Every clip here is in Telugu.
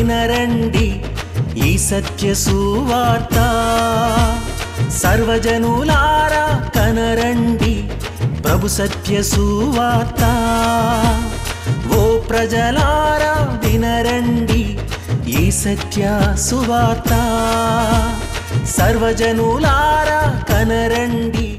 వినరండి ఈ సత్య సువార్త సర్వజనులారా కనరండి ప్రభు సత్య సువార్త ఓ ప్రజలారా వినరండి ఈ సత్య సువార్త సర్వజనులారా కనరండి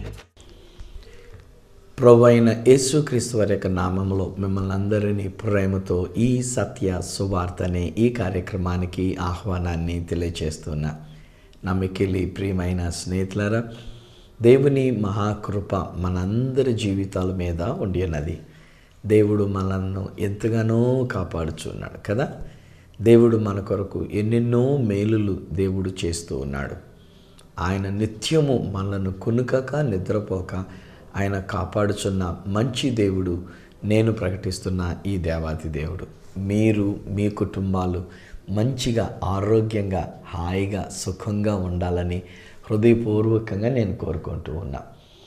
ప్రభు అయిన యేసుక్రీస్తు వారి యొక్క నామంలో మిమ్మల్ని అందరినీ ప్రేమతో ఈ సత్య సువార్త అనే ఈ కార్యక్రమానికి ఆహ్వానాన్ని తెలియచేస్తున్నా నా మిక్కిలి ప్రియమైన స్నేహితులారా దేవుని మహాకృప మనందరి జీవితాల మీద ఉండి ఉన్నది దేవుడు మనల్ని ఎంతగానో కాపాడుచున్నాడు కదా దేవుడు మన కొరకు ఎన్నెన్నో మేలులు దేవుడు చేస్తూ ఉన్నాడు ఆయన నిత్యము మనలను కొనుకక నిద్రపోక ఆయన కాపాడుచున్న మంచి దేవుడు నేను ప్రకటిస్తున్న ఈ దేవాతి దేవుడు మీరు మీ కుటుంబాలు మంచిగా ఆరోగ్యంగా హాయిగా సుఖంగా ఉండాలని హృదయపూర్వకంగా నేను కోరుకుంటూ ఉన్నా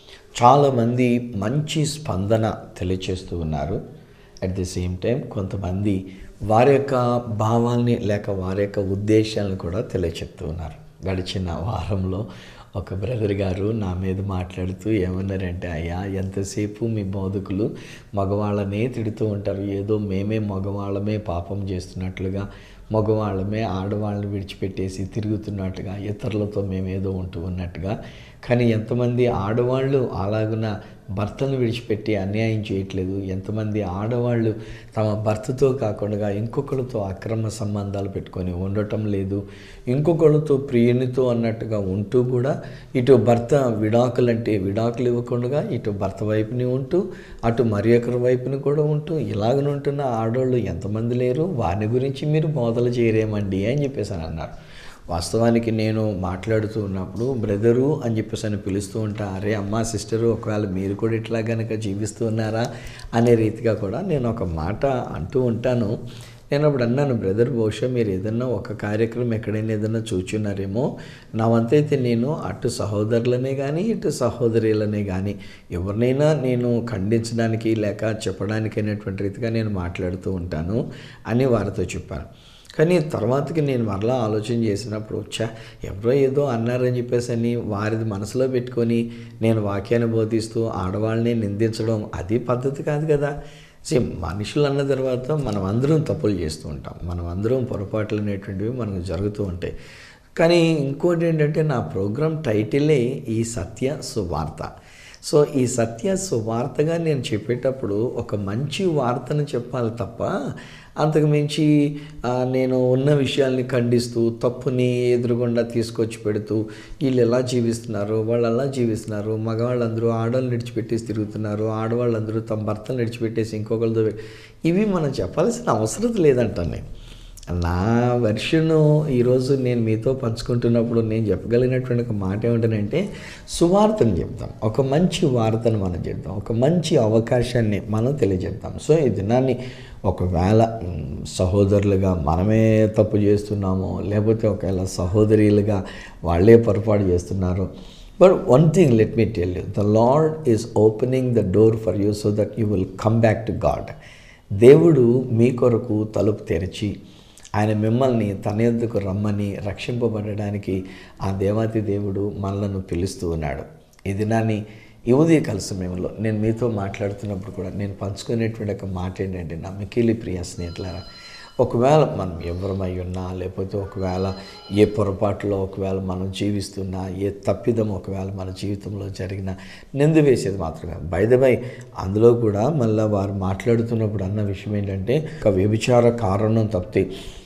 చాలామంది మంచి స్పందన తెలియచేస్తూ ఉన్నారు అట్ ది సేమ్ టైం కొంతమంది వారి యొక్క భావాల్ని లేక వారి యొక్క ఉద్దేశాలను కూడా తెలియచెప్తూ ఉన్నారు గడిచిన వారంలో ఒక బ్రదర్ గారు నా మీద మాట్లాడుతూ ఏమన్నారంటే అయ్యా ఎంతసేపు మీ బోధకులు మగవాళ్ళనే తిడుతూ ఉంటారు ఏదో మేమే మగవాళ్ళమే పాపం చేస్తున్నట్లుగా మగవాళ్ళమే ఆడవాళ్ళని విడిచిపెట్టేసి తిరుగుతున్నట్టుగా ఇతరులతో మేమేదో ఉంటూ ఉన్నట్టుగా కానీ ఎంతమంది ఆడవాళ్ళు అలాగున భర్తను విడిచిపెట్టి అన్యాయం చేయట్లేదు ఎంతమంది ఆడవాళ్ళు తమ భర్తతో కాకుండా ఇంకొకరితో అక్రమ సంబంధాలు పెట్టుకొని ఉండటం లేదు ఇంకొకరితో ప్రియునితో అన్నట్టుగా ఉంటూ కూడా ఇటు భర్త విడాకులంటే విడాకులు ఇవ్వకుండా ఇటు భర్త వైపుని ఉంటూ అటు మరి ఒకరి వైపుని కూడా ఉంటూ ఇలాగనుంటున్న ఆడవాళ్ళు ఎంతమంది లేరు వారి గురించి మీరు బోధలు చేయరేమండి అని చెప్పేసి అని అన్నారు వాస్తవానికి నేను మాట్లాడుతూ ఉన్నప్పుడు బ్రదరు అని చెప్పేసి అని పిలుస్తూ ఉంటా అరే అమ్మ సిస్టరు ఒకవేళ మీరు కూడా ఇట్లా కనుక జీవిస్తూ ఉన్నారా అనే రీతిగా కూడా నేను ఒక మాట అంటూ ఉంటాను నేను అప్పుడు అన్నాను బ్రదర్ బహుశా మీరు ఏదన్నా ఒక కార్యక్రమం ఎక్కడైనా ఏదన్నా చూచున్నారేమో నా వంతైతే నేను అటు సహోదరులనే కానీ ఇటు సహోదరులనే కానీ ఎవరినైనా నేను ఖండించడానికి లేక చెప్పడానికి అనేటువంటి రీతిగా నేను మాట్లాడుతూ ఉంటాను అని వారితో చెప్పాను కానీ తర్వాతకి నేను మరలా ఆలోచన చేసినప్పుడు వచ్చా ఎవరో ఏదో అన్నారని చెప్పేసి అని వారిది మనసులో పెట్టుకొని నేను వాక్యాన్ని బోధిస్తూ ఆడవాళ్ళని నిందించడం అది పద్ధతి కాదు కదా సే మనుషులు అన్న తర్వాత మనం అందరం తప్పులు చేస్తూ ఉంటాం మనం అందరం పొరపాట్లు అనేటువంటివి మనకు జరుగుతూ ఉంటాయి కానీ ఇంకోటి ఏంటంటే నా ప్రోగ్రాం టైటిలే ఈ సత్య సువార్త సో ఈ సత్య సువార్తగా నేను చెప్పేటప్పుడు ఒక మంచి వార్తను చెప్పాలి తప్ప అంతకు మించి నేను ఉన్న విషయాల్ని ఖండిస్తూ తప్పుని ఎదురుగుండా తీసుకొచ్చి పెడుతూ వీళ్ళు ఎలా జీవిస్తున్నారు వాళ్ళు ఎలా జీవిస్తున్నారు మగవాళ్ళందరూ ఆడవాళ్ళు విడిచిపెట్టేసి తిరుగుతున్నారు ఆడవాళ్ళందరూ తమ భర్తలు విడిచిపెట్టేసి ఇంకొకరితో ఇవి మనం చెప్పాల్సిన అవసరం లేదంటాను నేను నా వెర్షను ఈరోజు నేను మీతో పంచుకుంటున్నప్పుడు నేను చెప్పగలిగినటువంటి ఒక మాట ఏమిటంటే సువార్తను చెప్తాం ఒక మంచి వార్తను మనం చెప్తాం ఒక మంచి అవకాశాన్ని మనం తెలియజెప్తాం సో ఈ దినాన్ని ఒకవేళ సహోదరులుగా మనమే తప్పు చేస్తున్నామో లేకపోతే ఒకవేళ సహోదరులుగా వాళ్ళే పొరపాటు చేస్తున్నారు but one thing let me tell you the lord is opening the door for you so that you will come back to god దేవుడు మీ కొరకు తలుపు తెరిచి ఆయన మిమ్మల్ని తన యొద్దకు రమ్మని రక్షింపబడడానికి ఆ దేవాతి దేవుడు మనలను పిలుస్తూ ఉన్నాడు ఈ దినాన్ని ఈ ఉదయకాల సమయంలో నేను మీతో మాట్లాడుతున్నప్పుడు కూడా నేను పంచుకునేటువంటి ఒక మాట ఏంటంటే నా మికిలి ప్రియ స్నేహితులారా ఒకవేళ మనం ఎవరమై ఉన్నా లేకపోతే ఒకవేళ ఏ పొరపాటులో ఒకవేళ మనం జీవిస్తున్నా ఏ తప్పిదం ఒకవేళ మన జీవితంలో జరిగిన నిందు వేసేది మాత్రమే బైదబై అందులో కూడా మళ్ళీ వారు మాట్లాడుతున్నప్పుడు అన్న విషయం ఏంటంటే ఒక వ్యభిచార కారణం తప్పితే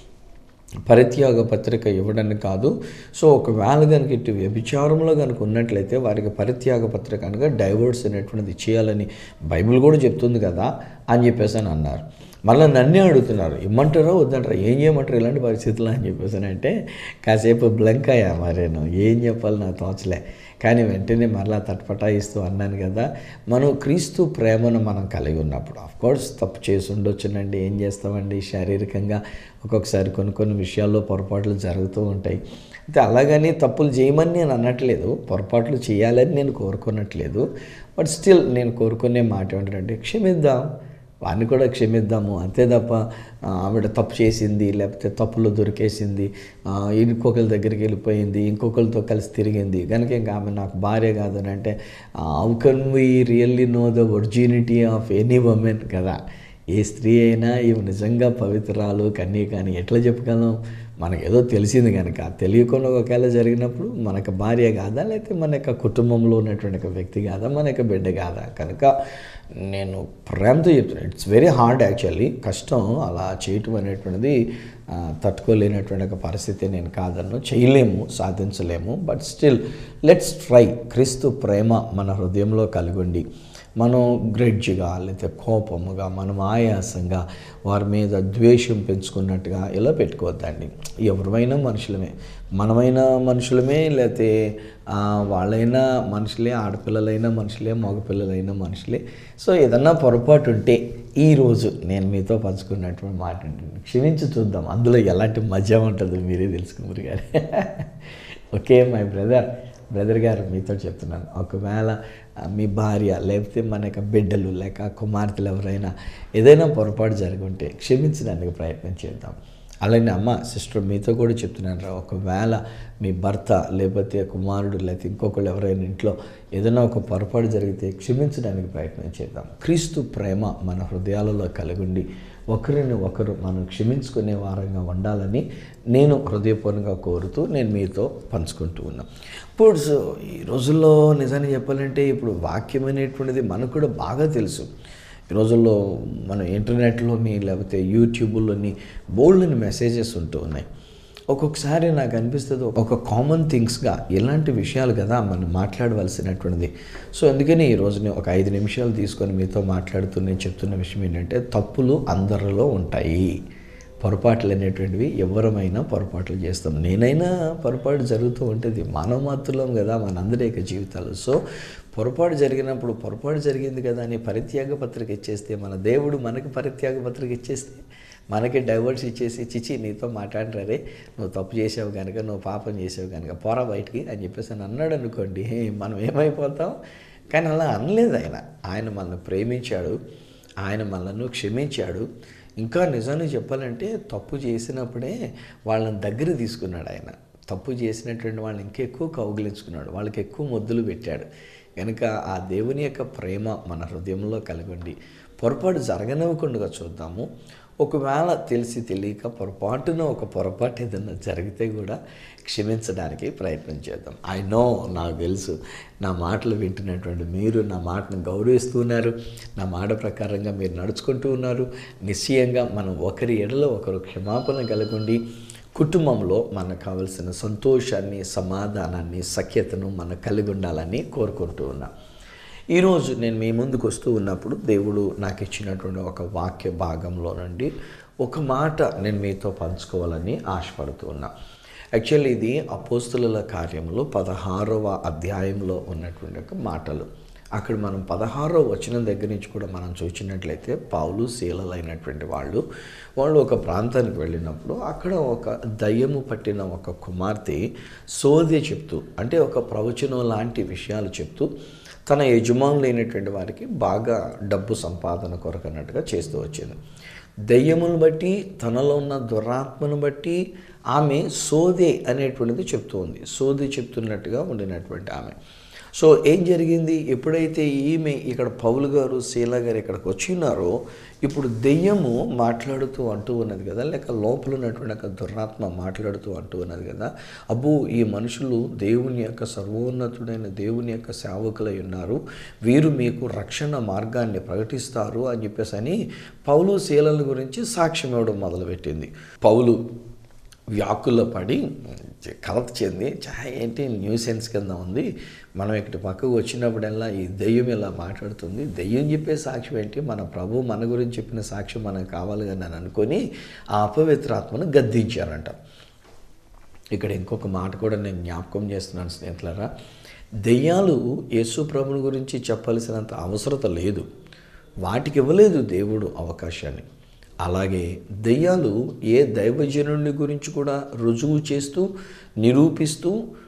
పరిత్యాగ పత్రిక ఇవ్వడానికి కాదు సో ఒకవేళ కనుక ఇటు వ్యభిచారంలో కనుక ఉన్నట్లయితే వారికి పరిత్యాగ పత్రిక అనగా డైవర్స్ అనేటువంటిది ఇచ్చేయాలని బైబిల్ కూడా చెప్తుంది కదా అని చెప్పేసి అని అన్నారు మళ్ళీ నన్నే అడుగుతున్నారు ఇమ్మంటారో వద్దంటారా ఏం చేయమంటారు ఇలాంటి పరిస్థితులు అని చెప్పేసి అంటే కాసేపు బ్లంక్ అయ్యా మరేను ఏం చెప్పాలి నాకు తోచలే కానీ వెంటనే మరలా తట్పటాయిస్తూ అన్నాను కదా మనం క్రీస్తు ప్రేమను మనం కలిగి ఉన్నప్పుడు కోర్స్ తప్పు చేసి ఉండొచ్చునండి ఏం చేస్తామండి శారీరకంగా ఒక్కొక్కసారి కొన్ని కొన్ని విషయాల్లో పొరపాట్లు జరుగుతూ ఉంటాయి అయితే అలాగని తప్పులు చేయమని నేను అనట్లేదు పొరపాట్లు చేయాలని నేను కోరుకున్నట్లేదు బట్ స్టిల్ నేను కోరుకునే మాట ఏంటంటే క్షమిద్దాం వాడిని కూడా క్షమిద్దాము అంతే తప్ప ఆ, ఆవిడ తప్పు చేసింది లేకపోతే తప్పులో దొరికేసింది ఆ, ఇంకొకరి దగ్గరికి వెళ్ళిపోయింది ఇంకొకరితో కలిసి తిరిగింది కనుక ఇంకా ఆమె నాకు భార్య కాదని అంటే how can we really know the originity of any women కదా ఏ స్త్రీ అయినా ఇవి నిజంగా పవిత్రాలు కన్నీ కానీ ఎట్లా చెప్పగలం మనకు ఏదో తెలిసింది కనుక తెలియకుండా ఒకవేళ జరిగినప్పుడు మనకు భార్య కాదా లేకపోతే మన యొక్క కుటుంబంలో ఉన్నటువంటి ఒక వ్యక్తి కాదా మన యొక్క బిడ్డ కాదా కనుక నేను ప్రేమతో చెప్తున్నాను ఇట్స్ వెరీ హార్డ్ యాక్చువల్లీ కష్టం అలా చేయటం అనేటువంటిది ఆ, తట్టుకోలేనటువంటి ఒక పరిస్థితి నేను కాదన్ను చేయలేము సాధించలేము బట్ స్టిల్ లెట్స్ ట్రై క్రీస్తు ప్రేమ మన హృదయంలో కలిగొండి మనం గ్రెడ్జ్గా లేకపోతే కోపముగా మనం ఆయాసంగా వారి మీద ద్వేషం పెంచుకున్నట్టుగా ఇలా పెట్టుకోవద్దండి ఎవరిమైనా మనుషులమే మనమైనా మనుషులమే లేకపోతే ఆ, వాళ్ళైనా మనుషులే ఆడపిల్లలైనా మనుషులే మగపిల్లలైనా మనుషులే సో ఏదన్నా పొరపాటు ఉంటే ఈరోజు నేను మీతో పంచుకున్నటువంటి మాట ఉంటుంది క్షమించి చూద్దాం అందులో ఎలాంటి మజా ఉంటుందో మీరే తెలుసుకున్నారు కానీ ఓకే మై బ్రదర్ బ్రదర్ గారు మీతో చెప్తున్నాను ఒకవేళ ఆ, మీ భార్య లేకపోతే మన యొక్క బిడ్డలు లేక కుమార్తెలు ఎవరైనా ఏదైనా పొరపాటు జరుగుంటే క్షమించడానికి ప్రయత్నం చేద్దాం అలానే అమ్మ సిస్టర్ మీతో కూడా చెప్తున్నాను రా ఒకవేళ మీ భర్త లేకపోతే కుమారుడు లేకపోతే ఇంకొకళ్ళు ఎవరైనా ఇంట్లో ఏదైనా ఒక పొరపాటు జరిగితే క్షమించడానికి ప్రయత్నం చేద్దాం క్రీస్తు ప్రేమ మన హృదయాలలో కలిగుండి ఒకరిని ఒకరు మనం క్షమించుకునే వారంగా ఉండాలని నేను హృదయపూర్వకంగా కోరుతూ నేను మీతో పంచుకుంటూ ఉన్నాను ఇప్పుడు సో ఈ రోజుల్లో నిజాన్ని చెప్పాలంటే ఇప్పుడు వాక్యం అనేటువంటిది మనకు కూడా బాగా తెలుసు ఈ రోజుల్లో మన ఇంటర్నెట్లోని లేకపోతే యూట్యూబ్లోని బోల్డ్ని మెసేజెస్ ఉంటూ ఉన్నాయి ఒక్కొక్కసారి నాకు అనిపిస్తుంది ఒక కామన్ థింగ్స్గా ఎలాంటి విషయాలు కదా మనం మాట్లాడవలసినటువంటిది సో అందుకని ఈ రోజుని ఒక ఐదు నిమిషాలు తీసుకొని మీతో మాట్లాడుతూ నేను చెప్తున్న విషయం ఏంటంటే తప్పులు అందరిలో ఉంటాయి పొరపాట్లు అనేటువంటివి ఎవరమైనా పొరపాట్లు చేస్తాం నేనైనా పొరపాటు జరుగుతూ ఉంటుంది మానవ మాత్రులం కదా మనందరి యొక్క జీవితాలు సో పొరపాటు జరిగినప్పుడు పొరపాటు జరిగింది కదా అని పరిత్యాగ పత్రిక ఇచ్చేస్తే మన దేవుడు మనకి పరిత్యాగ పత్రిక ఇచ్చేస్తే మనకి డైవర్స్ ఇచ్చేసి చిచి నీతో మాట్లాడరే నువ్వు తప్పు చేసావు కనుక నువ్వు పాపం చేసావు కనుక పోరా బయటికి అని చెప్పేసి అని అన్నాడు అనుకోండి హే, మనం ఏమైపోతాం కానీ అలా అనలేదు ఆయన ఆయన మనల్ని ప్రేమించాడు ఆయన మనల్ని క్షమించాడు ఇంకా నిజాన్ని చెప్పాలంటే తప్పు చేసినప్పుడే వాళ్ళని దగ్గర తీసుకున్నాడు ఆయన తప్పు చేసినటువంటి వాళ్ళని ఇంకెక్కువ కౌగిలించుకున్నాడు వాళ్ళకి ఎక్కువ ముద్దులు పెట్టాడు కనుక ఆ దేవుని యొక్క ప్రేమ మన హృదయంలో కలిగండి పొరపాటు జరగనివ్వకుండా చూద్దాము ఒకవేళ తెలిసి తెలియక పొరపాటున ఒక పొరపాటు ఏదైనా జరిగితే కూడా క్షమించడానికి ప్రయత్నం చేద్దాం ఐ నో నాకు తెలుసు నా మాటలు వింటున్నటువంటి మీరు నా మాటను గౌరవిస్తున్నారు నా మాట ప్రకారంగా మీరు నడుచుకుంటూ ఉన్నారు నిశ్చయంగా మనం ఒకరి ఎడలో ఒకరు క్షమాపణ కలగండి కుటుంబంలో మనకు కావలసిన సంతోషాన్ని సమాధానాన్ని సఖ్యతను మనం కలిగి ఉండాలని కోరుకుంటూ ఉన్నాం ఈరోజు నేను మీ ముందుకు వస్తూ ఉన్నప్పుడు దేవుడు నాకు ఇచ్చినటువంటి ఒక వాక్య భాగంలో నుండి ఒక మాట నేను మీతో పంచుకోవాలని ఆశపడుతూ ఉన్నా యాక్చువల్లీ ఇది అపోస్తుల కార్యంలో పదహారవ అధ్యాయంలో ఉన్నటువంటి ఒక మాటలు అక్కడ మనం పదహారో వచనం దగ్గర నుంచి కూడా మనం చూసినట్లయితే పావులు శీలలైనటువంటి వాళ్ళు వాళ్ళు ఒక ప్రాంతానికి వెళ్ళినప్పుడు అక్కడ ఒక దయ్యము పట్టిన ఒక కుమార్తె సోది చెప్తూ అంటే ఒక ప్రవచనం లాంటి విషయాలు చెప్తూ తన యజమానులైనటువంటి వారికి బాగా డబ్బు సంపాదన కొరకు అన్నట్టుగా చేస్తూ వచ్చింది దయ్యమును బట్టి తనలో ఉన్న దురాత్మను బట్టి ఆమె సోదే అనేటువంటిది చెప్తూ ఉంది సోది చెప్తున్నట్టుగా ఉండినటువంటి ఆమె సో ఏం జరిగింది ఎప్పుడైతే ఈమె ఇక్కడ పౌలు గారు శీల గారు ఇక్కడికి వచ్చినారో ఇప్పుడు దెయ్యము మాట్లాడుతూ అంటూ ఉన్నది కదా లేక లోపల ఉన్నటువంటి ఒక దురాత్మ మాట్లాడుతూ అంటూ ఉన్నది కదా అబ్బో ఈ మనుషులు దేవుని యొక్క సర్వోన్నతుడైన దేవుని యొక్క సేవకులై ఉన్నారు వీరు మీకు రక్షణ మార్గాన్ని ప్రకటిస్తారు అని చెప్పేసి అని పౌలు శీలల గురించి సాక్ష్యం ఇవ్వడం మొదలుపెట్టింది పౌలు వ్యాకుల్లో పడి కలత చెంది చా ఏంటి న్యూసెన్స్ కింద ఉంది మనం ఇక్కడ పక్కకు వచ్చినప్పుడల్లా ఈ దెయ్యం ఇలా మాట్లాడుతుంది దెయ్యం చెప్పే సాక్ష్యం ఏంటి మన ప్రభు మన గురించి చెప్పిన సాక్ష్యం మనకు కావాలి అని అని అనుకొని ఆ అపవిత్రాత్మను గద్దించారంట ఇక్కడ ఇంకొక మాట కూడా నేను జ్ఞాపకం చేస్తున్నాను స్నేహితులారా దెయ్యాలు యేసు ప్రభుని గురించి చెప్పాల్సినంత అవసరత లేదు వాటికి ఇవ్వలేదు దేవుడు అవకాశాన్ని అలాగే దెయ్యాలు ఏ దైవజనుని గురించి కూడా రుజువు చేస్తూ నిరూపిస్తూ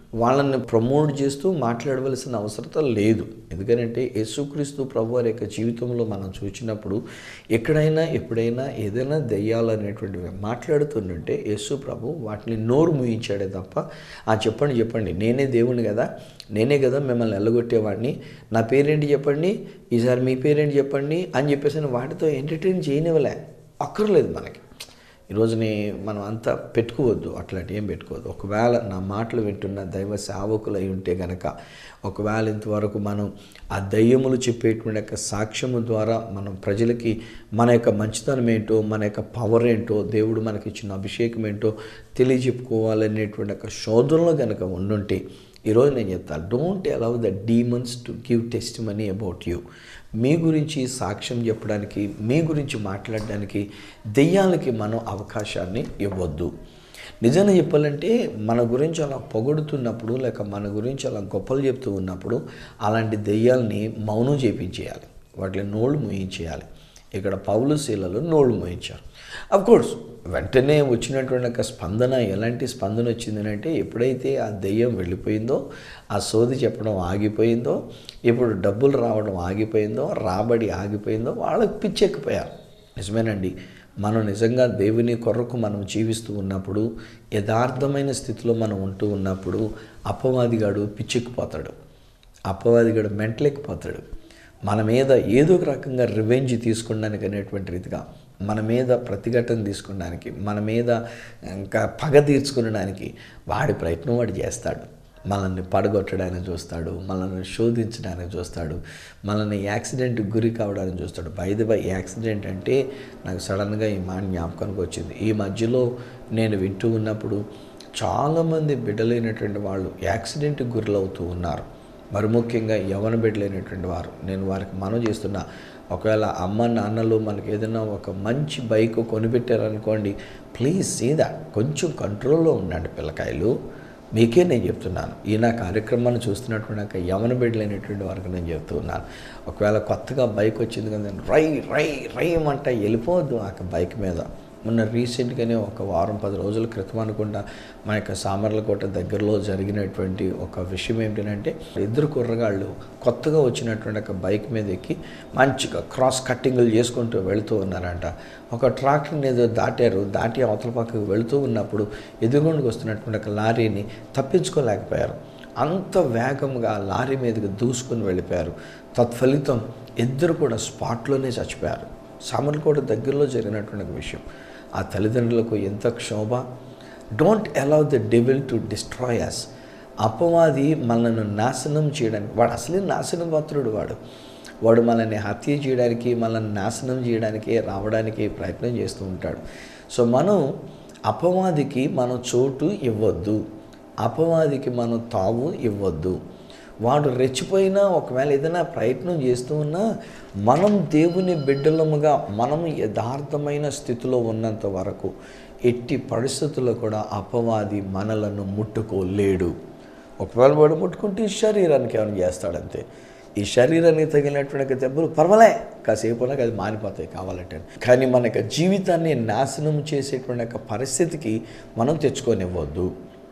వాళ్ళని ప్రమోట్ చేస్తూ మాట్లాడవలసిన అవసరం లేదు ఎందుకంటే యేసుక్రీస్తు ప్రభు వారి యొక్క జీవితంలో మనం చూసినప్పుడు ఎక్కడైనా ఎప్పుడైనా ఏదైనా దెయ్యాలు అనేటువంటివి మాట్లాడుతుంటే యేసు ప్రభు వాటిని నోరు ముయించాడే తప్ప ఆ చెప్పండి చెప్పండి నేనే దేవుని కదా నేనే కదా మిమ్మల్ని ఎల్లగొట్టేవాడిని నా పేరేంటి చెప్పండి ఈసారి మీ పేరేంటి చెప్పండి అని చెప్పేసి వాటితో ఎంటర్టైన్ చేయనివ్వలే అక్కర్లేదు మనకి ఈరోజుని మనం అంతా పెట్టుకోవద్దు అట్లాంటి ఏం పెట్టుకోవద్దు ఒకవేళ నా మాటలు వింటున్న దైవ సేవకులు అయి ఉంటే గనక ఒకవేళ ఇంతవరకు మనం ఆ దయ్యములు చెప్పేటువంటి యొక్క సాక్ష్యము ద్వారా మనం ప్రజలకి మన యొక్క మంచితనం ఏంటో మన యొక్క పవర్ ఏంటో దేవుడు మనకి ఇచ్చిన అభిషేకం ఏంటో తెలియజెప్పుకోవాలనేటువంటి ఒక శోధనలో కనుక ఉండుంటే ఈరోజు నేను చెప్తాను don't allow the demons to give testimony about you మీ గురించి సాక్ష్యం చెప్పడానికి మీ గురించి మాట్లాడడానికి దెయ్యాలకి మనం అవకాశాన్ని ఇవ్వద్దు నిజంగా చెప్పాలంటే మన గురించి అలా పొగడుతున్నప్పుడు లేక మన గురించి అలా గొప్పలు చెప్తూ ఉన్నప్పుడు అలాంటి దెయ్యాల్ని మౌనం చేపించేయాలి వాటిని నోళ్ళు మూయించేయాలి ఇక్కడ పౌలు శీలలు నోళ్ళు మోయించారు అఫ్ కోర్స్ వెంటనే వచ్చినటువంటి ఒక స్పందన ఎలాంటి స్పందన వచ్చిందని అంటే ఎప్పుడైతే ఆ దెయ్యం వెళ్ళిపోయిందో ఆ సోది చెప్పడం ఆగిపోయిందో ఇప్పుడు డబ్బులు రావడం ఆగిపోయిందో రాబడి ఆగిపోయిందో వాళ్ళకి పిచ్చెక్కిపోయారు నిజమేనండి మనం నిజంగా దేవుని కొరకు మనం జీవిస్తూ ఉన్నప్పుడు యథార్థమైన స్థితిలో మనం ఉంటూ ఉన్నప్పుడు అపవాదిగాడు పిచ్చెక్కిపోతాడు అపవాదిగాడు మెంటలెక్కిపోతాడు మన మీద ఏదో ఒక రకంగా రివెంజ్ తీసుకోవడానికి అనేటువంటి రీతిగా మన మీద ప్రతిఘటన తీసుకోవడానికి మన మీద ఇంకా పగ తీర్చుకోవడానికి వాడి ప్రయత్నం వాడు చేస్తాడు మనల్ని పడగొట్టడానికి చూస్తాడు మనల్ని శోధించడానికి చూస్తాడు మనల్ని యాక్సిడెంట్కి గురి కావడానికి చూస్తాడు బైద బై యాక్సిడెంట్ అంటే నాకు సడన్గా ఈ మాట జ్ఞాపకానికి వచ్చింది ఈ మధ్యలో నేను వింటూ ఉన్నప్పుడు చాలామంది బిడ్డలైనటువంటి వాళ్ళు యాక్సిడెంట్కి గురిలవుతూ ఉన్నారు మరి ముఖ్యంగా యవన బిడ్డలైనటువంటి వారు నేను వారికి మనం చేస్తున్నా ఒకవేళ అమ్మ నాన్నలు మనకి ఏదైనా ఒక మంచి బైక్ కొనిపెట్టారనుకోండి ప్లీజ్ సీ దాట్ కొంచెం కంట్రోల్లో ఉండండి పిల్లకాయలు మీకే నేను చెప్తున్నాను ఈ నా కార్యక్రమాన్ని చూస్తున్నటువంటి ఒక యవన బిడ్డలైనటువంటి వారికి నేను చెప్తున్నాను ఒకవేళ కొత్తగా బైక్ వచ్చింది కదా రై రై రై అంట వెళ్ళిపోవద్దు ఆ బైక్ మీద మొన్న రీసెంట్గానే ఒక వారం పది రోజుల క్రితం అనుకుంటా మా యొక్క సామర్లకోట దగ్గరలో జరిగినటువంటి ఒక విషయం ఏంటంటే ఇద్దరు కుర్రగాళ్ళు కొత్తగా వచ్చినటువంటి ఒక బైక్ మీద ఎక్కి మంచిగా క్రాస్ కట్టింగ్లు చేసుకుంటూ వెళుతూ ఉన్నారంట ఒక ట్రాక్టర్ని ఏదో దాటారు దాటి అవతల పక్కకు వెళుతూ ఉన్నప్పుడు ఎదురుగుండుకు వస్తున్నటువంటి ఒక లారీని తప్పించుకోలేకపోయారు అంత వేగంగా లారీ మీదకి దూసుకుని వెళ్ళిపోయారు తత్ఫలితం ఇద్దరు కూడా స్పాట్లోనే చచ్చిపోయారు సామర్లకోట దగ్గరలో జరిగినటువంటి ఒక విషయం ఆ తల్లిదండ్రులకు ఎంత క్షోభ don't allow the devil to destroy us అపవాది మనల్ని నాశనం చేయడానికి వాడు అసలే నాశనం పాత్రుడు వాడు వాడు మనల్ని హత్య చేయడానికి మనల్ని నాశనం చేయడానికి రావడానికి ప్రయత్నం చేస్తూ ఉంటాడు సో మనం అపవాదికి మనం చోటు ఇవ్వద్దు అపవాదికి మనం తావు ఇవ్వద్దు వాడు రెచ్చిపోయినా ఒకవేళ ఏదైనా ప్రయత్నం చేస్తూ ఉన్నా మనం దేవుని బిడ్డలముగా మనం యథార్థమైన స్థితిలో ఉన్నంత వరకు ఎట్టి పరిస్థితుల్లో కూడా అపవాది మనలను ముట్టుకోలేడు ఒకవేళ వాడు ముట్టుకుంటే ఈ శరీరానికి ఏమైనా చేస్తాడంతే ఈ శరీరానికి తగిలినటువంటి దెబ్బలు పర్వాలే కాసేపు నాకు అది మారిపోతాయి కావాలంటే కానీ మన యొక్క జీవితాన్ని నాశనం చేసేటువంటి యొక్క పరిస్థితికి మనం తెచ్చుకోనివ్వద్దు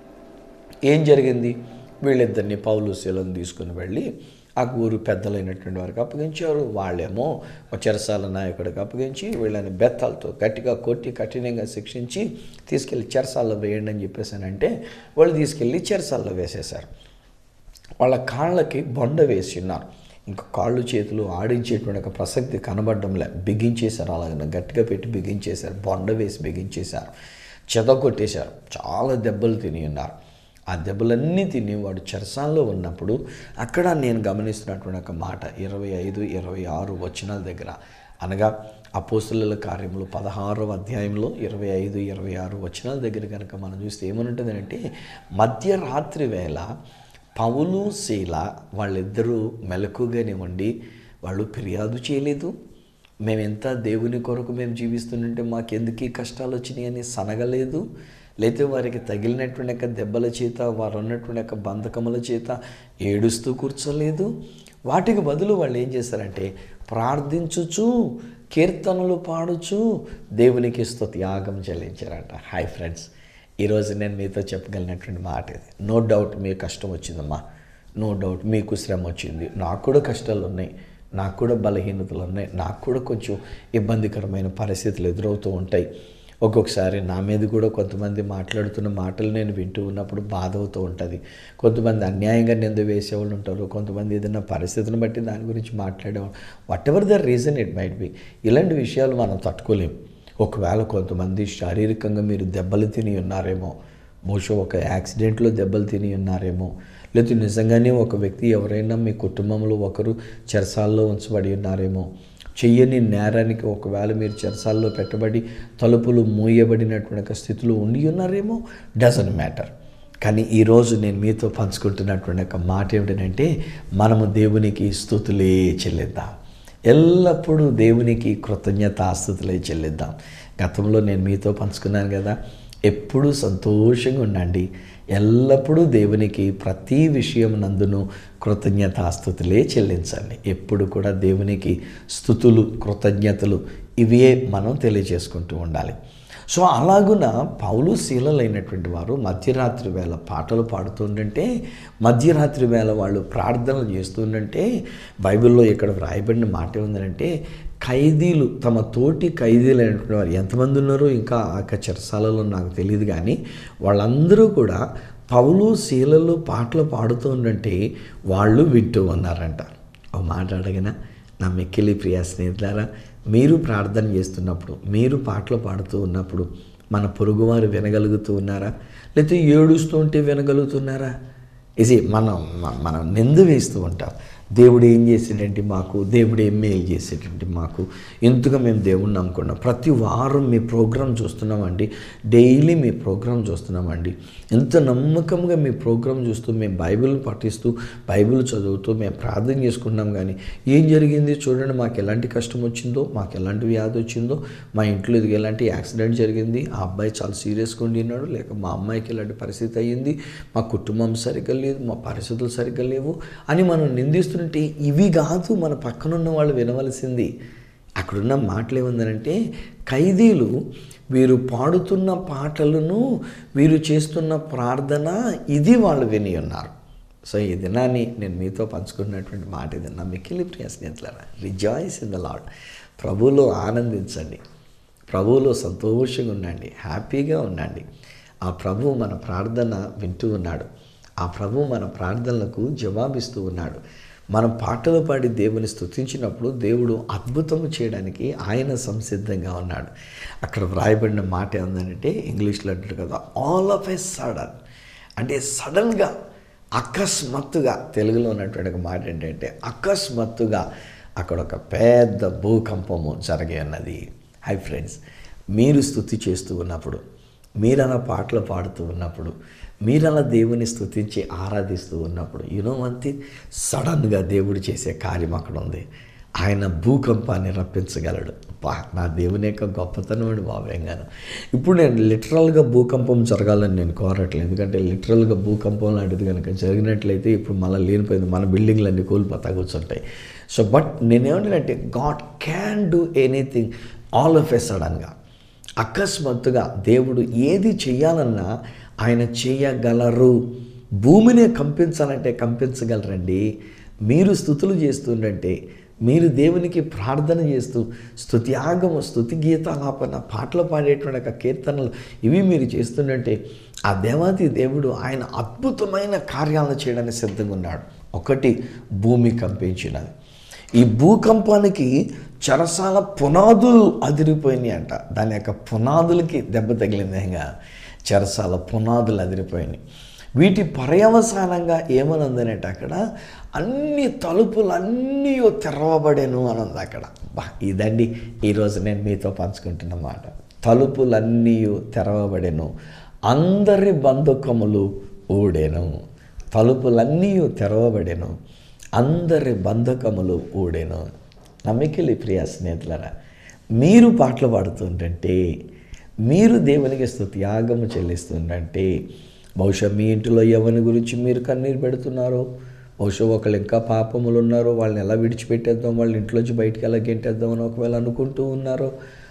ఏం జరిగింది వీళ్ళిద్దరిని పౌలు శీలను తీసుకుని వెళ్ళి ఆ ఊరు పెద్దలైనటువంటి వారికి అప్పగించారు వాళ్ళేమో ఒక చెరసాల నాయకుడికి అప్పగించి వీళ్ళని బెత్తాలతో గట్టిగా కొట్టి కఠినంగా శిక్షించి తీసుకెళ్ళి చెరసాల్లో వేయండి అని చెప్పేసానంటే వాళ్ళు తీసుకెళ్ళి చెరసాల్లో వేసేశారు వాళ్ళ కాళ్ళకి బొండ వేసి ఉన్నారు ఇంకా కాళ్ళు చేతులు ఆడించేటువంటి ఒక ప్రసక్తి కనబడడంలే బిగించేశారు అలాగ గట్టిగా పెట్టి బిగించేశారు బొండ వేసి బిగించేశారు చెదగొట్టేశారు చాలా దెబ్బలు తిని ఉన్నారు ఆ దెబ్బలన్నీ తిని వాడు చెరసాల్లో ఉన్నప్పుడు అక్కడ నేను గమనిస్తున్నటువంటి ఒక మాట ఇరవై ఐదు ఇరవై ఆరు వచనాల దగ్గర అనగా అపోస్తుల కార్యములు పదహారవ అధ్యాయంలో ఇరవై ఐదు ఇరవై ఆరు వచనాల దగ్గర కనుక మనం చూస్తే ఏమనుంటుందంటే మధ్యరాత్రి వేళ పౌలు శీల వాళ్ళిద్దరూ మెలకుగానే ఉండి వాళ్ళు ఫిర్యాదు చేయలేదు మేమెంత దేవుని కొరకు మేము జీవిస్తుంటే మాకెందుకు ఈ కష్టాలు వచ్చినాయి అని సనగలేదు లేకపోతే వారికి తగిలినటువంటి యొక్క దెబ్బల చేత వారు ఉన్నటువంటి యొక్క బంధకముల చేత ఏడుస్తూ కూర్చోలేదు వాటికి బదులు వాళ్ళు ఏం చేశారంటే ప్రార్థించుచు కీర్తనలు పాడుచు దేవునికి స్తుతి యాగం చెల్లించారంట హాయ్ ఫ్రెండ్స్ ఈరోజు నేను మీతో చెప్పగలిగినటువంటి మాట ఇది నో డౌట్ మీకు కష్టం వచ్చిందమ్మా నో డౌట్ మీకు శ్రమ వచ్చింది నాకు కూడా కష్టాలు ఉన్నాయి నాకు కూడా బలహీనతలు ఉన్నాయి నాకు కూడా కొంచెం ఇబ్బందికరమైన పరిస్థితులు ఎదురవుతూ ఉంటాయి ఒక్కొక్కసారి నా మీద కూడా కొంతమంది మాట్లాడుతున్న మాటలు నేను వింటూ ఉన్నప్పుడు బాధ అవుతూ ఉంటుంది కొంతమంది అన్యాయంగా నింద వేసేవాళ్ళు ఉంటారు కొంతమంది ఏదైనా పరిస్థితిని బట్టి దాని గురించి మాట్లాడేవాళ్ళు whatever the reason it might be ఇలాంటి విషయాలు మనం తట్టుకోలేం ఒకవేళ కొంతమంది శారీరకంగా మీరు దెబ్బలు తిని ఉన్నారేమో బహుశా ఒక యాక్సిడెంట్లో దెబ్బలు తిని ఉన్నారేమో లేకపోతే నిజంగానే ఒక వ్యక్తి ఎవరైనా మీ కుటుంబంలో ఒకరు చెరసాల్లో ఉంచబడి ఉన్నారేమో చెయ్యని నేరానికి ఒకవేళ మీరు చెరసాల్లో పెట్టబడి తలుపులు మూయబడినటువంటి ఒక స్థితిలో ఉండి ఉన్నారేమో డజన్ మ్యాటర్ కానీ ఈరోజు నేను మీతో పంచుకుంటున్నటువంటి ఒక మాట ఏమిటంటే మనము దేవునికి స్థుతులే చెల్లిద్దాం ఎల్లప్పుడూ దేవునికి కృతజ్ఞతాస్థుతులే చెల్లిద్దాం గతంలో నేను మీతో పంచుకున్నాను కదా ఎప్పుడూ సంతోషంగా ఉండండి ఎల్లప్పుడూ దేవునికి ప్రతి విషయం నందును కృతజ్ఞతాస్థుతులే చెల్లించండి ఎప్పుడు కూడా దేవునికి స్థుతులు కృతజ్ఞతలు ఇవే మనం తెలియజేసుకుంటూ ఉండాలి సో అలాగున పౌలు శీలలైనటువంటి వారు మధ్యరాత్రి వేళ పాటలు పాడుతుండంటే మధ్యరాత్రి వేళ వాళ్ళు ప్రార్థనలు చేస్తుండంటే బైబిల్లో ఇక్కడ వ్రాయబడిన మాట ఏముందంటే ఖైదీలు తమ తోటి ఖైదీలైనటువంటి వారు ఎంతమంది ఉన్నారో ఇంకా ఆ యొక్క చెరసాలలో నాకు తెలియదు కానీ వాళ్ళందరూ కూడా పౌలు శీలలు పాటలు పాడుతూ ఉండంటే వాళ్ళు వింటూ ఉన్నారంట ఓ మాట అడగనా నా మిక్కిలి ప్రియ స్నేహితులారా మీరు ప్రార్థన చేస్తున్నప్పుడు మీరు పాటలు పాడుతూ ఉన్నప్పుడు మన పొరుగువారు వినగలుగుతూ ఉన్నారా లేకపోతే ఏడుస్తూ ఉంటే వినగలుగుతున్నారా ఇది మనం మ- మనం నింద వేస్తూ ఉంటాం దేవుడు ఏం చేసేటంటే మాకు దేవుడు ఏం మేలు చేసేటంటే మాకు ఎంతగా మేము దేవుణ్ణి నమ్ముకున్నాం ప్రతి వారం మీ ప్రోగ్రాం చూస్తున్నామండి డైలీ మీ ప్రోగ్రాం చూస్తున్నామండి ఎంత నమ్మకంగా మీ ప్రోగ్రాం చూస్తూ మేము బైబిల్ పఠిస్తూ బైబిల్ చదువుతూ మేము ప్రార్థన చేసుకున్నాం కానీ ఏం జరిగింది చూడండి మాకు ఎలాంటి కష్టం వచ్చిందో మాకు ఎలాంటి వ్యాధి వచ్చిందో మా ఇంట్లో ఇది ఎలాంటి యాక్సిడెంట్ జరిగింది ఆ అబ్బాయి చాలా సీరియస్గా ఉండినాడు లేక మా అమ్మాయికి ఇలాంటి పరిస్థితి అయ్యింది మా కుటుంబం సరిగ్గా లేదు మా పరిస్థితులు సరిగ్గా లేవు అని మనం నిందిస్తుంటే ఇవి కాదు మన పక్కనున్న వాళ్ళు వినవలసింది అక్కడున్న మాటలు ఏముందనంటే ఖైదీలు వీరు పాడుతున్న పాటలను వీరు చేస్తున్న ప్రార్థన ఇది వాళ్ళు విని ఉన్నారు సో ఈ దినాన్ని నేను మీతో పంచుకున్నటువంటి మాట ఇది నా మిక్కిలి ప్రియ స్నేహితులారా రిజాయిస్ ఇన్ ద లాడ్ ప్రభువులో ఆనందించండి ప్రభువులో సంతోషంగా ఉండండి హ్యాపీగా ఉండండి ఆ ప్రభువు మన ప్రార్థన వింటూ ఉన్నాడు ఆ ప్రభువు మన ప్రార్థనలకు జవాబిస్తూ ఉన్నాడు మనం పాటలు పాడి దేవుని స్తుతించినప్పుడు దేవుడు అద్భుతం చేయడానికి ఆయన సంసిద్ధంగా ఉన్నాడు అక్కడ వ్రాయబడిన మాట ఏంటంటే ఇంగ్లీష్లో అంటారు కదా ఆల్ ఆఫ్ ఎ సడన్ అంటే సడన్గా అకస్మాత్తుగా తెలుగులో ఉన్నటువంటి ఒక మాట ఏంటంటే అకస్మాత్తుగా అక్కడ ఒక పెద్ద భూకంపము జరిగే ఉన్నది హై ఫ్రెండ్స్ మీరు స్థుతి చేస్తూ ఉన్నప్పుడు మీరు అలా పాటలు పాడుతూ ఉన్నప్పుడు మీరు అలా దేవుని స్థుతించి ఆరాధిస్తూ ఉన్నప్పుడు యూనో అంతే సడన్గా దేవుడు చేసే కార్యం అక్కడ ఉంది ఆయన భూకంపాన్ని రప్పించగలడు బా నా దేవుని యొక్క గొప్పతనం అండి బాబేంగాను ఇప్పుడు నేను లిటరల్గా భూకంపం జరగాలని నేను కోరట్లేదు ఎందుకంటే లిటరల్గా భూకంపం లాంటిది కనుక జరిగినట్లయితే ఇప్పుడు మళ్ళీ లేనిపోయింది మన బిల్డింగ్లన్నీ కూలిపోతా కూర్చుంటాయి సో బట్ నేనేమంటానంటే God can do anything all of a సడన్గా అకస్మాత్తుగా దేవుడు ఏది చెయ్యాలన్నా ఆయన చేయగలరు భూమిని కంపించాలంటే కంపించగలరండి మీరు స్థుతులు చేస్తుండంటే మీరు దేవునికి ప్రార్థన చేస్తూ స్తుత్యాగము స్తుతి గీతాలాపన పాటలు పాడేటువంటి ఒక కీర్తనలు ఇవి మీరు చేస్తుండంటే ఆ దేవాది దేవుడు ఆయన అద్భుతమైన కార్యాలను చేయడానికి సిద్ధంగా ఉన్నాడు ఒకటి భూమి కంపించినది ఈ భూకంపానికి చెరసాల పునాదులు అదిరిపోయినాయి అంట దాని యొక్క పునాదులకి దెబ్బ తగిలింది ఇంకా చెరసాల పునాదులు అదిరిపోయినాయి వీటి పర్యవసానంగా ఏమనుందనంటే అక్కడ అన్ని తలుపులు అన్నీ తెరవబడేను అని ఉంది అక్కడ బా ఇదండి ఈరోజు నేను మీతో పంచుకుంటున్న మాట తలుపులన్నీ తెరవబడెను అందరి బంధుకములు ఊడెను తలుపులన్నీ తెరవబడెను అందరి బంధకములు ఊడెను నమ్మికిలి ప్రియ స్నేహితులరా మీరు పాటలు పాడుతుంటే మీరు దేవునికి స్తుత్యాగము చెల్లిస్తుంటే బహుశా మీ ఇంటిలో ఎవరి గురించి మీరు కన్నీరు పెడుతున్నారో బహుశా ఒకళ్ళు ఇంకా పాపములు ఉన్నారో వాళ్ళని ఎలా విడిచిపెట్టేద్దాం వాళ్ళ ఇంట్లోంచి బయటికి ఎలా గెంటేద్దాం అని ఒకవేళ అనుకుంటూ ఉన్నారో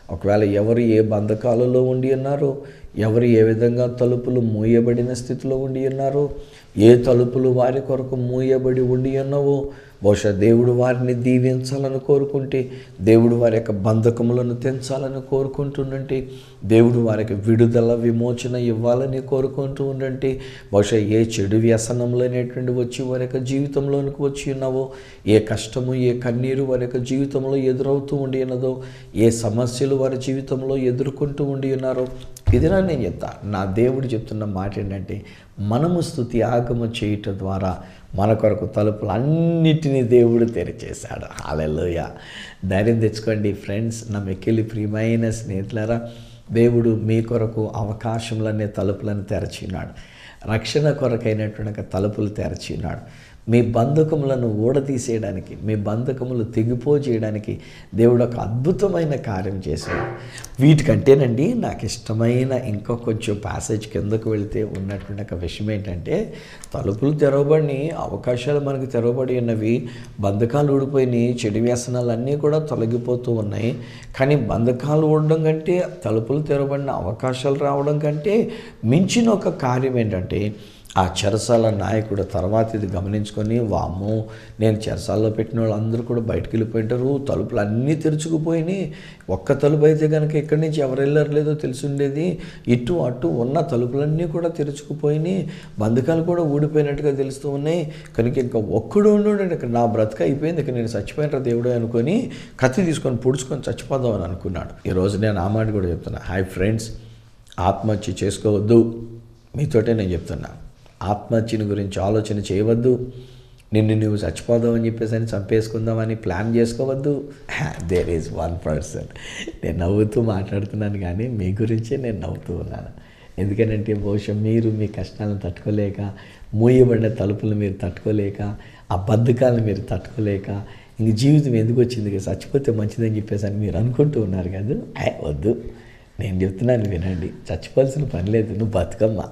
ఒకవేళ ఎవరు ఏ బంధకాలలో ఉండి ఉన్నారో ఎవరు ఏ విధంగా తలుపులు మూయబడిన స్థితిలో ఉండి ఉన్నారో ఏ తలుపులు వారి కొరకు మూయబడి ఉండి ఉన్నావో బహుశా దేవుడు వారిని దీవించాలని కోరుకుంటే దేవుడు వారి యొక్క బంధకములను తెంచాలని కోరుకుంటుండంటే దేవుడు వారికి విడుదల విమోచన ఇవ్వాలని కోరుకుంటూ ఉండంటే బహుశా ఏ చెడు వ్యసనంలో అనేటువంటి వచ్చి వారి యొక్క జీవితంలోనికి వచ్చి ఉన్నావో ఏ కష్టము ఏ కన్నీరు వారి యొక్క జీవితంలో ఎదురవుతూ ఉండి ఉన్నదో ఏ సమస్యలు వారి జీవితంలో ఎదుర్కొంటూ ఉండి ఉన్నారో ఇదిరా నేను చెప్తా నా దేవుడు చెప్తున్న మాట ఏంటంటే మనము స్థుతి ఆగమ చేయుట ద్వారా మన కొరకు తలుపులు అన్నిటినీ దేవుడు తెరిచేశాడు హాలెలోయ ధైర్యం తెచ్చుకోండి ఫ్రెండ్స్ నా మెక్కిలి ప్రియమైన స్నేహితులారా దేవుడు మీ కొరకు అవకాశములనే తలుపులను తెరచినాడు రక్షణ కొరకైనటువంటి ఒక తలుపులు తెరచినాడు మీ బంధకములను ఊడదీసేయడానికి మీ బంధకములు తెగిపో చేయడానికి దేవుడు ఒక అద్భుతమైన కార్యం చేశాడు వీటికంటేనండి నాకు ఇష్టమైన ఇంకా కొంచెం ప్యాసేజ్ కిందకు వెళితే ఉన్నటువంటి ఒక విషయం ఏంటంటే తలుపులు తెరవబడి అవకాశాలు మనకు తెరవబడి ఉన్నవి బంధకాలు ఊడిపోయినాయి చెడు వ్యసనాలు అన్నీ కూడా తొలగిపోతూ ఉన్నాయి కానీ బంధకాలు ఊడడం కంటే తలుపులు తెరవబడిన అవకాశాలు రావడం కంటే మించిన ఒక కార్యం ఏంటంటే ఆ చెరసాల నాయకుడు తర్వాత ఇది గమనించుకొని వామ్మో నేను చెరసాల్లో పెట్టిన వాళ్ళందరూ కూడా బయటకు వెళ్ళిపోయింటారు తలుపులు అన్నీ తెరుచుకుపోయినాయి ఒక్క తలుపు అయితే కనుక ఇక్కడి నుంచి ఎవరు వెళ్ళారు లేదో తెలిసిండేది ఇటు అటు ఉన్న తలుపులన్నీ కూడా తెరుచుకుపోయినాయి బంధకాలు కూడా ఊడిపోయినట్టుగా తెలుస్తూ ఉన్నాయి కనుక ఇంకా ఒక్కడు ఉండు ఇక్కడ నా బ్రతక అయిపోయింది ఇక నేను చచ్చిపోయిన దేవుడు అనుకొని కత్తి తీసుకొని పొడుచుకొని చచ్చిపోదామని అనుకున్నాడు ఈరోజు నేను ఆ మాట కూడా చెప్తున్నా హాయ్ ఫ్రెండ్స్ ఆత్మహత్య చేసుకోవద్దు మీతోటే నేను చెప్తున్నా ఆత్మహత్యని గురించి ఆలోచన చేయవద్దు నిన్ను నువ్వు చచ్చిపోదామని చెప్పేసి అని చంపేసుకుందామని ప్లాన్ చేసుకోవద్దు దేర్ ఈజ్ వన్ పర్సన్ నేను నవ్వుతూ మాట్లాడుతున్నాను కానీ మీ గురించే నేను నవ్వుతూ ఉన్నాను ఎందుకంటే బహుశా మీరు మీ కష్టాలను తట్టుకోలేక మూయబడిన తలుపులు మీరు తట్టుకోలేక ఆ బద్ధకాలను మీరు తట్టుకోలేక ఇంక జీవితం ఎందుకు వచ్చింది ఇక చచ్చిపోతే మంచిదని చెప్పేసి అని మీరు అనుకుంటూ ఉన్నారు కదా ఏ వద్దు నేను చెప్తున్నాను వినండి చచ్చిపోవాల్సిన పని లేదు నువ్వు బతుకమ్మా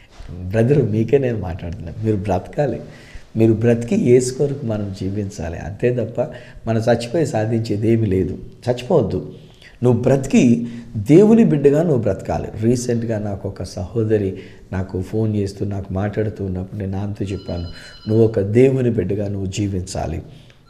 బ్రదర్ మీకే నేను మాట్లాడుతున్నాను మీరు బ్రతకాలి మీరు బ్రతికి ఏసు కొరకు మనం జీవించాలి అంతే తప్ప మనం చచ్చిపోయి సాధించేది ఏమీ లేదు చచ్చిపోవద్దు నువ్వు బ్రతికి దేవుని బిడ్డగా నువ్వు బ్రతకాలి రీసెంట్గా నాకు ఒక సహోదరి నాకు ఫోన్ చేస్తూ నాకు మాట్లాడుతూ ఉన్నప్పుడు నేను ఆమెతో చెప్పాను నువ్వు ఒక దేవుని బిడ్డగా నువ్వు జీవించాలి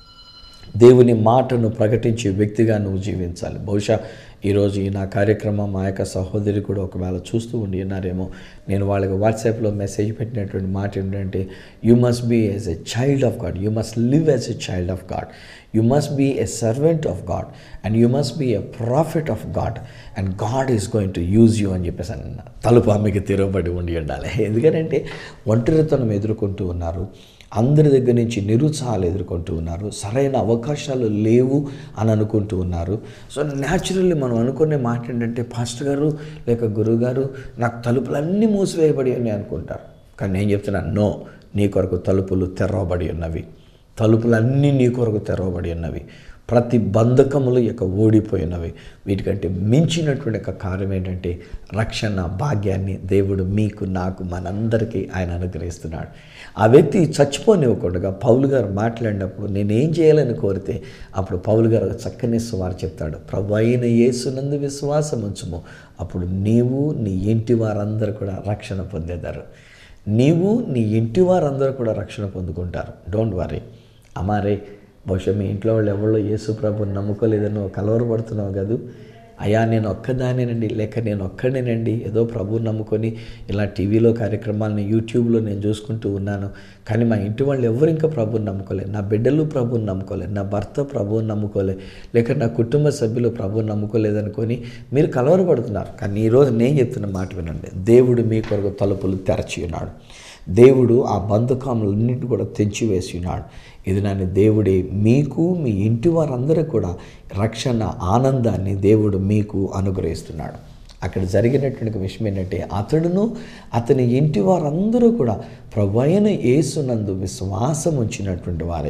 దేవుని మాటను ప్రకటించే వ్యక్తిగా నువ్వు జీవించాలి బహుశా ఈరోజు ఈ నా కార్యక్రమం మా యొక్క సహోదరి కూడా ఒకవేళ చూస్తూ ఉండి ఉన్నారేమో నేను వాళ్ళకి వాట్సాప్లో మెసేజ్ పెట్టినటువంటి మాట ఏంటంటే you must be as a child of God you must live as a child of God you must be a servant of God and you must be a prophet of God and God is going to use you అని చెప్పేసి అన్న తలుపు ఆమెకి తెరవబడి ఉండి ఉండాలి ఎందుకంటే ఒంటరితనం ఎదుర్కొంటూ ఉన్నారు అందరి దగ్గర నుంచి నిరుత్సాహాలు ఎదుర్కొంటూ ఉన్నారు సరైన అవకాశాలు లేవు అని అనుకుంటూ ఉన్నారు సో న్యాచురల్లీ మనం అనుకునే మాట ఏంటంటే పాస్టర్ గారు లేక గురువు గారు నాకు తలుపులన్నీ మూసివేయబడి అని అనుకుంటారు కానీ నేను చెప్తున్నాను నో నీ కొరకు తలుపులు తెరవబడి ఉన్నవి తలుపులన్నీ నీ కొరకు తెరవబడి ఉన్నవి ప్రతి బంధకములు యొక్క ఓడిపోయినవి వీటికంటే మించినటువంటి ఒక కార్యం ఏంటంటే రక్షణ భాగ్యాన్ని దేవుడు మీకు నాకు మనందరికీ ఆయన అనుగ్రహిస్తున్నాడు ఆ వ్యక్తి చచ్చిపోనివ్వకుండా పౌలు గారు మాట్లాడినప్పుడు నేనేం చేయాలని కోరితే అప్పుడు పౌలు గారు చక్కని వారు చెప్తాడు ప్రభు అయిన యేసునందు విశ్వాసం ఉంచుము అప్పుడు నీవు నీ ఇంటి వారందరూ కూడా రక్షణ పొందేదారు నీవు నీ ఇంటి వారందరూ కూడా రక్షణ పొందుకుంటారు డోంట్ వరీ అమారే బహుశా మీ ఇంట్లో వాళ్ళు ఎవరో యేసు ప్రభుని నమ్ముకోలేదని కలవరపడుతున్నావు కాదు అయ్యా నేను ఒక్కదానేనండి లేక నేను ఒక్కడేనండి ఏదో ప్రభుని నమ్ముకొని ఇలా టీవీలో కార్యక్రమాలను యూట్యూబ్లో నేను చూసుకుంటూ ఉన్నాను కానీ మా ఇంటి వాళ్ళు ఎవరు ఇంకా ప్రభుని నమ్ముకోలేదు నా బిడ్డలు ప్రభుని నమ్ముకోలేదు నా భర్త ప్రభుని నమ్ముకోలేదు లేక నా కుటుంబ సభ్యులు ప్రభుని నమ్ముకోలేదనుకొని మీరు కలవరపడుతున్నారు కానీ ఈరోజు నేను చెప్తున్న మాట వినండి దేవుడు మీ కొరకు తలుపులు తెరచి ఉన్నాడు దేవుడు ఆ బంధకాములన్నింటినీ కూడా తెంచివేసి ఉన్నాడు ఇది నన్ను దేవుడే మీకు మీ ఇంటి వారందరూ కూడా రక్షణ ఆనందాన్ని దేవుడు మీకు అనుగ్రహిస్తున్నాడు అక్కడ జరిగినటువంటి విషయం ఏంటంటే అతడును అతని ఇంటి వారందరూ కూడా ప్రభైన యేసునందు విశ్వాసం ఉంచినటువంటి వారే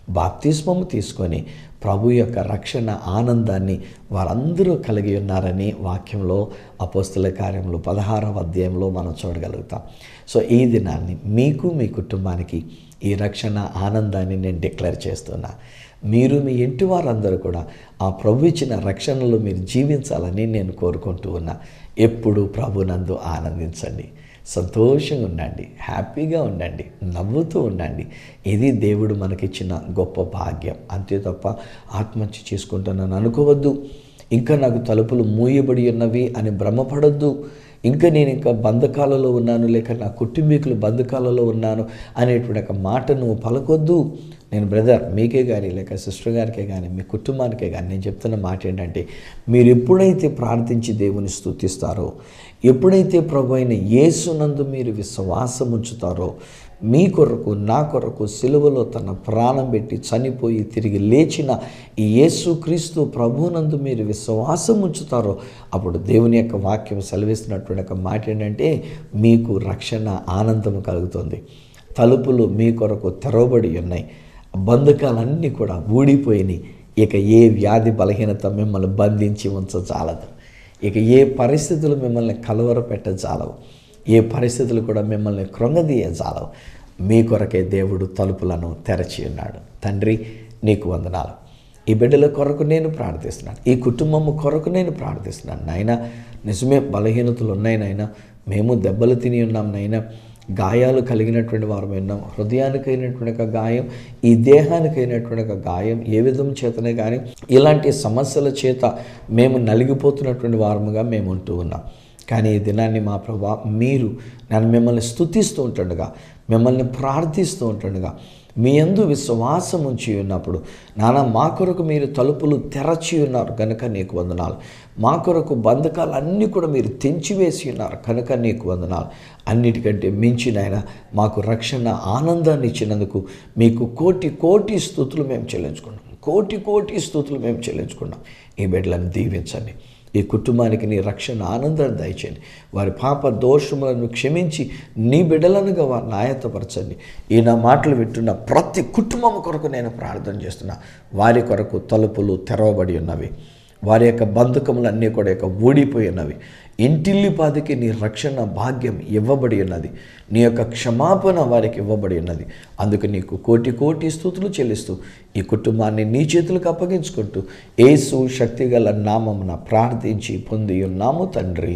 బాప్తిస్మము తీసుకొని ప్రభు యొక్క రక్షణ ఆనందాన్ని వారందరూ కలిగి ఉన్నారని వాక్యంలో అపోస్తుల కార్యంలో పదహారవ అధ్యాయంలో మనం చూడగలుగుతాం సో ఈ దినాన్ని మీకు మీ కుటుంబానికి ఈ రక్షణ ఆనందాన్ని నేను డిక్లేర్ చేస్తున్నా మీరు మీ ఇంటి వారందరూ కూడా ఆ ప్రభు ఇచ్చిన రక్షణలో మీరు జీవించాలని నేను కోరుకుంటూ ఉన్నా ఎప్పుడు ప్రభునందు ఆనందించండి సంతోషంగా ఉండండి హ్యాపీగా ఉండండి నవ్వుతూ ఉండండి ఇది దేవుడు మనకిచ్చిన గొప్ప భాగ్యం అంతే తప్ప ఆత్మహత్య చేసుకుంటున్నాను అనుకోవద్దు ఇంకా నాకు తలుపులు మూయబడి ఉన్నవి అని భ్రమపడొద్దు ఇంకా నేను ఇంకా బంధకాలలో ఉన్నాను లేక నా కుటుంబీకులు బంధకాలలో ఉన్నాను అనేటువంటి ఒక మాట నువ్వు పలకొద్దు నేను బ్రదర్ మీకే కానీ లేక సిస్టర్ గారికే కానీ మీ కుటుంబానికే కానీ నేను చెప్తున్న మాట ఏంటంటే మీరు ఎప్పుడైతే ప్రార్థించి దేవుని స్తుతిస్తారో ఎప్పుడైతే ప్రభు అయిన యేసునందు మీరు విశ్వాసం ఉంచుతారో మీ కొరకు నా కొరకు సిలువలో తన ప్రాణం పెట్టి చనిపోయి తిరిగి లేచిన ఈ యేసుక్రీస్తు ప్రభునందు మీరు విశ్వాసం ఉంచుతారో అప్పుడు దేవుని యొక్క వాక్యం సెలవిస్తున్నటువంటి ఒక మాట ఏంటంటే మీకు రక్షణ ఆనందం కలుగుతుంది తలుపులు మీ కొరకు తెరవబడి ఉన్నాయి బంధకాలన్నీ కూడా ఊడిపోయినాయి ఇక ఏ వ్యాధి బలహీనత మిమ్మల్ని బంధించి ఉంచజాలదు ఇక ఏ పరిస్థితులు మిమ్మల్ని కలవర పెట్టజాలవు ఏ పరిస్థితులు కూడా మిమ్మల్ని కృంగదీయజాలవు మీ కొరకే దేవుడు తలుపులను తెరచి ఉన్నాడు తండ్రి నీకు వందనాలు ఈ బిడ్డల కొరకు నేను ప్రార్థిస్తున్నాను ఈ కుటుంబము కొరకు నేను ప్రార్థిస్తున్నాను నాయన నిజమే బలహీనతలు ఉన్నాయి నాయన మేము దెబ్బలు తిని ఉన్నాం నాయన గాయాలు కలిగినటువంటి వారు ఉన్నాం హృదయానికైనటువంటి ఒక గాయం ఈ దేహానికైనటువంటి ఒక గాయం ఏ విధం చేతనే కానీ ఇలాంటి సమస్యల చేత మేము నలిగిపోతున్నటువంటి వారముగా మేము ఉంటూ ఉన్నాం కానీ ఈ దినాన్ని మా ప్రభా మీరు నన్ను మిమ్మల్ని స్తుతిస్తూ ఉంటుండగా మిమ్మల్ని ప్రార్థిస్తూ ఉంటుండగా మీ అందు విశ్వాసం ఉంచి ఉన్నప్పుడు నాన్న మా కొరకు మీరు తలుపులు తెరచి ఉన్నారు కనుక నీకు వందనాలు మా కొరకు బంధకాలు అన్నీ కూడా మీరు తెంచివేసి ఉన్నారు కనుక నీకు వందనాలు అన్నిటికంటే మించినైనా మాకు రక్షణ ఆనందాన్ని ఇచ్చినందుకు మీకు కోటి కోటి స్థుతులు మేము చెల్లించుకున్నాం కోటి కోటి స్థుతులు మేము చెల్లించుకున్నాం ఈ బిడ్డలను దీవించండి ఈ కుటుంబానికి నీ రక్షణ ఆనందాన్ని దయచేయండి వారి పాప దోషములను క్షమించి నీ బిడ్డలనుగా వారిని ఆయత్తపరచండి ఈ నా మాటలు వింటున్న ప్రతి కుటుంబం కొరకు నేను ప్రార్థన చేస్తున్నా వారి కొరకు తలుపులు తెరవబడి ఉన్నవి వారి యొక్క బంధకములన్నీ కూడా యొక్క ఊడిపోయి ఉన్నవి ఇంటిల్లిపాదికి నీ రక్షణ భాగ్యం ఇవ్వబడి ఉన్నది నీ యొక్క క్షమాపణ వారికి ఇవ్వబడి ఉన్నది అందుకు నీకు కోటి కోటి స్థుతులు చెల్లిస్తూ ఈ కుటుంబాన్ని నీ చేతులకు అప్పగించుకుంటూ ఏసు శక్తిగల నామమున ప్రార్థించి పొంది ఉన్నాము తండ్రి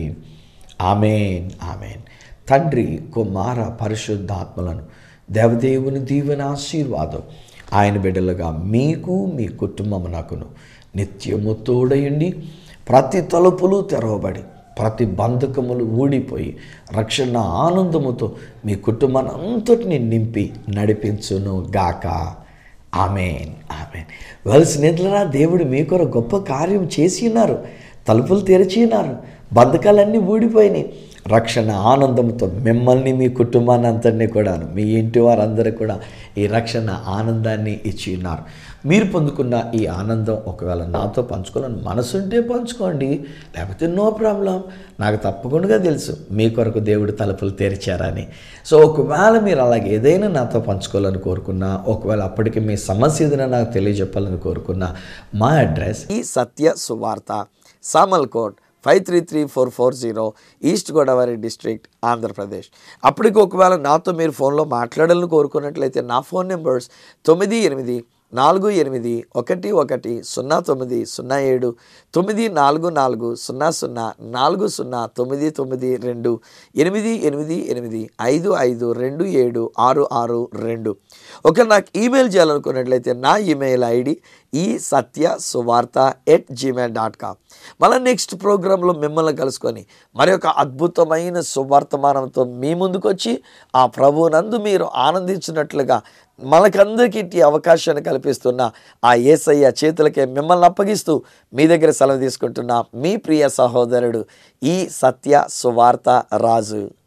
ఆమెన్ ఆమెన్ తండ్రి కుమార పరిశుద్ధాత్మలను దేవదేవుని దీవెన ఆశీర్వాదం ఆయన బిడ్డలుగా మీకు మీ కుటుంబమునకును నిత్యము తోడయండి ప్రతి తలుపులు తెరవబడి ప్రతి బంధకములు ఊడిపోయి రక్షణ ఆనందముతో మీ కుటుంబాన్ని అంతటిని నింపి నడిపించును గాక ఆమెన్ ఆమెన్ వెల్ స్నేహితులరా దేవుడు మీ కొరకు గొప్ప కార్యం చేసి ఉన్నారు తలుపులు తెరిచి ఉన్నారు బంధకాలన్నీ ఊడిపోయినాయి రక్షణ ఆనందంతో మిమ్మల్ని మీ కుటుంబాన్ని అంతటినీ కూడాను మీ ఇంటి వారందరూ కూడా ఈ రక్షణ ఆనందాన్ని ఇచ్చి ఉన్నారు మీరు పొందుకున్న ఈ ఆనందం ఒకవేళ నాతో పంచుకోవాలని మనసుంటే పంచుకోండి లేకపోతే నో ప్రాబ్లం నాకు తప్పకుండా తెలుసు మీ కొరకు దేవుడు తలుపులు తెరిచారని సో ఒకవేళ మీరు అలాగే ఏదైనా నాతో పంచుకోవాలని కోరుకున్నా ఒకవేళ అప్పటికి మీ సమస్య ఏదైనా నాకు తెలియజెప్పాలని కోరుకున్నా మా అడ్రస్ ఈ సత్య Suvartha Samalkot five three three four four zero east Godavari district Andhra Pradesh అప్పటికి ఒకవేళ నాతో మీరు ఫోన్లో మాట్లాడాలని కోరుకున్నట్లయితే నా ఫోన్ నెంబర్స్ తొమ్మిది ఎనిమిది నాలుగు ఎనిమిది ఒకటి ఒకటి సున్నా తొమ్మిది సున్నా ఏడు తొమ్మిది నాలుగు నాలుగు సున్నా సున్నా నాలుగు సున్నా తొమ్మిది తొమ్మిది రెండు ఎనిమిది ఎనిమిది ఎనిమిది ఐదు ఐదు రెండు ఏడు ఆరు ఆరు రెండు ఒక నాకు ఈమెయిల్ చేయాలనుకున్నట్లయితే నా ఈమెయిల్ ఐడి ఈ సత్య సువార్త ఎట్ జీమెయిల్ డాట్ కామ్ మళ్ళీ నెక్స్ట్ ప్రోగ్రాంలో మిమ్మల్ని కలుసుకొని మరి ఒక అద్భుతమైన సువర్తమానంతో మీ ముందుకు వచ్చి ఆ ప్రభువునందు మీరు ఆనందించినట్లుగా మనకందరికీ ఇట్టి అవకాశాన్ని కల్పిస్తున్న ఆ ఏసయ్య చేతులకే మిమ్మల్ని అప్పగిస్తూ మీ దగ్గర సెలవు తీసుకుంటున్న మీ ప్రియ సహోదరుడు ఈ సత్య సువార్త రాజు